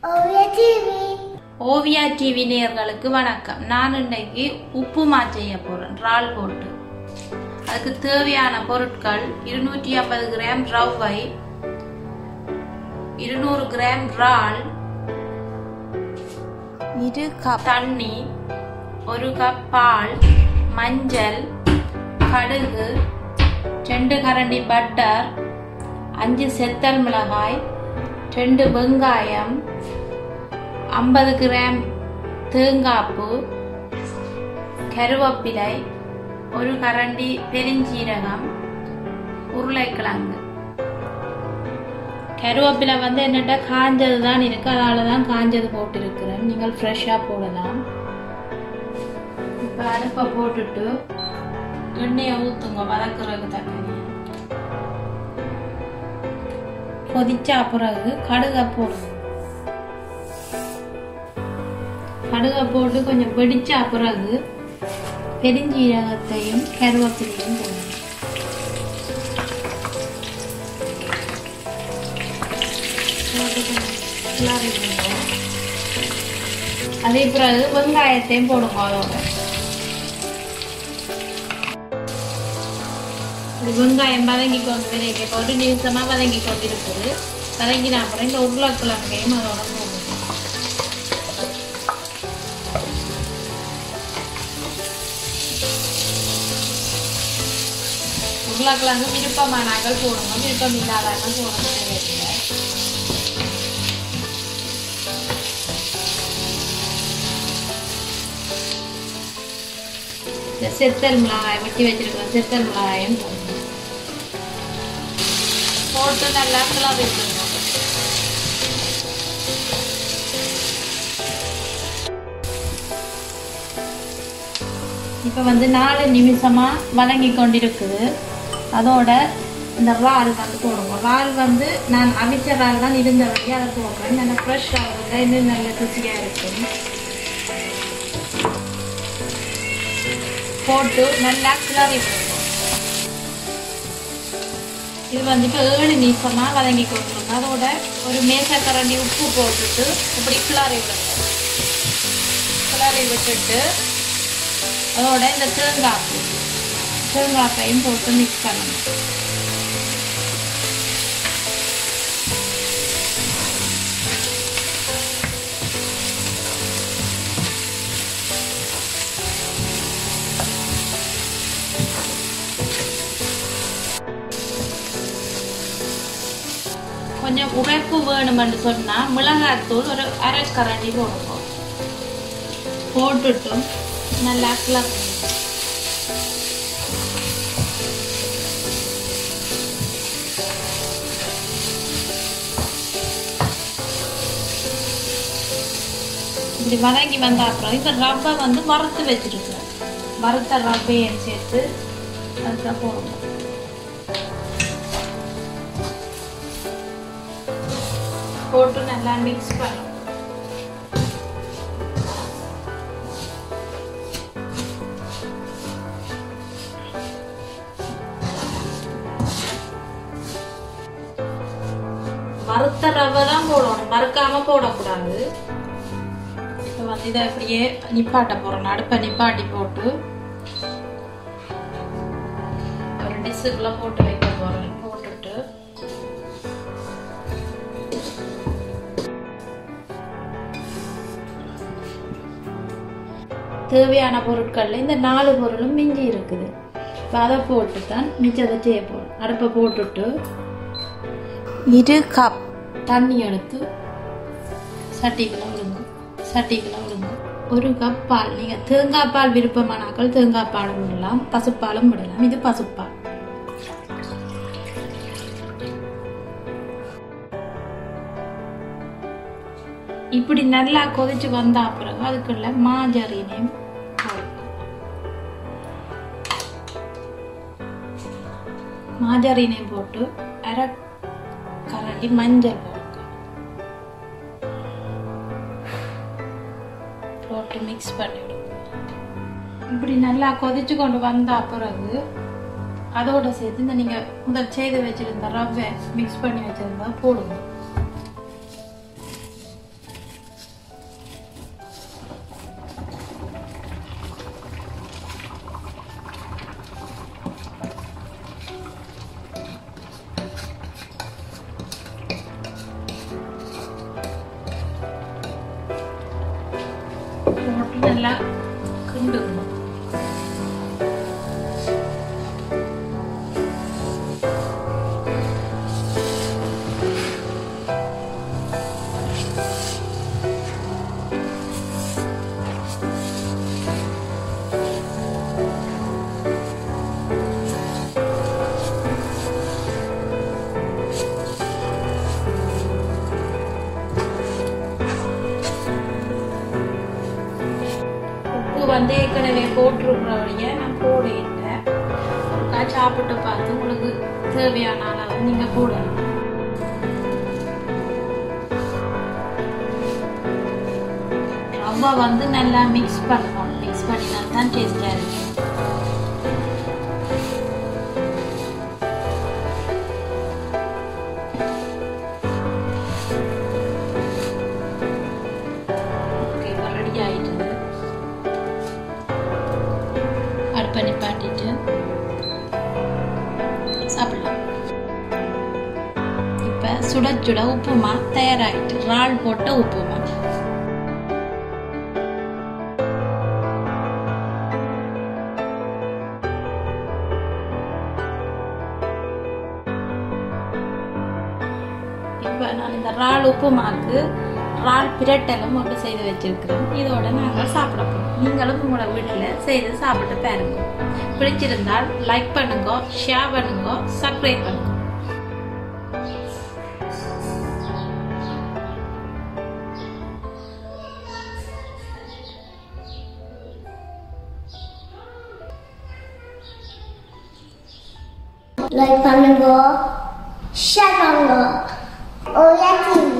ஓவிய TV Oviya TV நேயர்களுக்கு வணக்கம் நான் இன்னைக்கு உப்புமா செய்ய போறேன் இறால் போட்டு அதுக்கு தேவையான பொருட்கள் இருநூற்றி ஐம்பது கிராம் ரவை இருநூறு கிராம் இறால் இரு கப் தண்ணி ஒரு கப் பால் மஞ்சள் கடுகு ரெண்டு கரண்டி பட்டர் அஞ்சு செத்தல் மிளகாய் ரெண்டு வெங்காயம் ஐம்பது கிராம் தேங்காய்ப்பு கருவேப்பிலை ஒரு கரண்டி பெருஞ்சீரகம் உருளைக்கிழங்கு கருவேப்பிலை வந்து என்னட்ட காஞ்சது தான் இருக்கு அதனால தான் காஞ்சது போட்டிருக்கிறேன் நீங்கள் ஃப்ரெஷ்ஷாக போடலாம் இப்போ அடுப்பை போட்டுட்டு எண்ணெயை ஊற்றுங்க வதக்குறதுக்கு தக்கனியாக கொதிச்சா பிறகு கடுகை போடுங்க கடுகை போட்டு கொஞ்சம் வெடிச்சா பிறகு பெருஞ்சீரகத்தையும் கருவேப்பிலையும் போடணும் போட்டு கொஞ்சம் கிளறி விடுங்க. அதே பிறகு வெங்காயத்தையும் போடுங்க அதோட இப்படி வெங்காயம் வதங்கி கொண்டு விரைக்க ஒரு நிமிஷமா வதங்கி கொண்டு இருக்குது வதங்கின அப்புறம் இந்த உருளைக்கிழங்கையும் அதோட போடுங்க உருளைக்கிழங்கு விருப்பமானாக்கள் போடுங்க விருப்பம் இல்லாதாக்கள் போடுங்க தேவையில்லை இந்த செத்தல் மிளகாய் வெட்டி வச்சிருக்கிற செத்தல் மிளகாயும் போடணும் போட்டு நல்லா கிளறி விட்டுருங்க இப்போ வந்து நாலு நிமிஷமா வதங்கி கொண்டிருக்குது அதோட இந்த இறால் வந்து போடுவோம் இறால் வந்து நான் அவிச்ச இறால் தான் இருந்த வரைக்கும் அதை போடுறேன் நல்லா ஃப்ரெஷ் ஆகுறது இன்னும் நல்ல ருசியாக இருக்கும் போட்டு நல்லா கிளறி விடுவோம் இது வந்து இப்போ ஏழு நிமிஷமா வதங்கி கொடுத்துருங்க அதோட ஒரு மேசக்கரண்டி உப்பு போட்டுட்டு இப்படி கிளறி விடுங்க கிளறி விட்டுட்டு அதோட இந்த தேங்காய் தேங்காய்க்கையும் போட்டு மிக்ஸ் பண்ணணும் கொஞ்சம் உரைப்பு வேணுமென்று சொன்னால் மிளகாய்த்தூள் ஒரு அரை கரண்டி போடுங்க போட்டுட்டும் நல்லா கிளறணும் இப்படி வதங்கி வந்த அப்புறம் இந்த ரவை வந்து வறுத்து வச்சிருக்கிறேன் வறுத்த ரவையும் சேர்த்து அதுக்கு போடணும் போட்டு நல்லா மிக்ஸ் பண்ணணும் வறுத்த ரவை தான் போடணும் வறுக்காம போடக்கூடாது இப்போ வந்து இதை அப்படியே நிப்பாட்ட போறோம் அடுப்பை நிப்பாட்டி போட்டு ஒரு டிஷ்ஷுக்குள்ள போட்டு வைக்க போறேன் போட்டுட்டு தேவையான பொருட்கள்ல இந்த நாலு பொருளும் மிஞ்சி இருக்குது இப்போ அதை போட்டு தான் மிச்சத்தை செய்ய போகிறோம் அடுப்பை போட்டுட்டு இரு கப் தண்ணி எடுத்து சட்டிக்குள்ள விடுங்க சட்டிக்குள்ள விடுங்க ஒரு கப் பால் நீங்கள் தேங்காய் பால் விருப்பமானாக்கள் தேங்காய் பால் விடலாம் பசுப்பாலும் விடலாம் இது பசுப்பால் இப்படி நல்லா கொதிச்சு வந்த பிறகு அதுக்குள்ள மாஜரினையும் மாஜரினையும் போட்டு அரை கரண்டி மஞ்சள் போடுங்க போட்டு மிக்ஸ் பண்ணிவிடுங்க இப்படி நல்லா கொதிச்சு கொண்டு வந்த பிறகு அதோட சேர்த்து இந்த நீங்க முதல் செய்து வச்சிருந்த ரவை மிக்ஸ் பண்ணி வச்சிருந்தா போடுங்க நல்லா கிண்டுக்கணும் உப்பு வந்து ஏற்கனவே போட்டிருக்கிறவரைய நான் போட இல்லை ஒருக்கா சாப்பிட்டு பார்த்து உங்களுக்கு தேவையான அளவு நீங்க போடணும் ரவை வந்து நல்லா மிக்ஸ் பண்ணணும் மிக்ஸ் பண்ணினா தான் டேஸ்டாக இருக்கும் ஓகே ரெடி ஆயிடுது அடுப்பை நிப்பாட்டிட்டு சாப்பிடலாம் இப்போ சுட சுட உப்புமா தயாராகிட்டு இறால் போட்ட உப்புமா இப்போ நான் இந்த இறால் உப்புமாக்கு இறால் பிரட்டலும் ஒன்று செய்து வச்சிருக்கிறேன் இதோட நாங்கள் சாப்பிட போகிறோம் நீங்களும் உங்களோட வீட்டில் செய்து சாப்பிட்டு பாருங்க பிடிச்சிருந்தால் லைக் பண்ணுங்க ஷேர் பண்ணுங்க சப்ஸ்கிரைப் பண்ணுங்க லைக் பண்ணுங்க ஷேர் பண்ணுங்க ஓ யாத்தி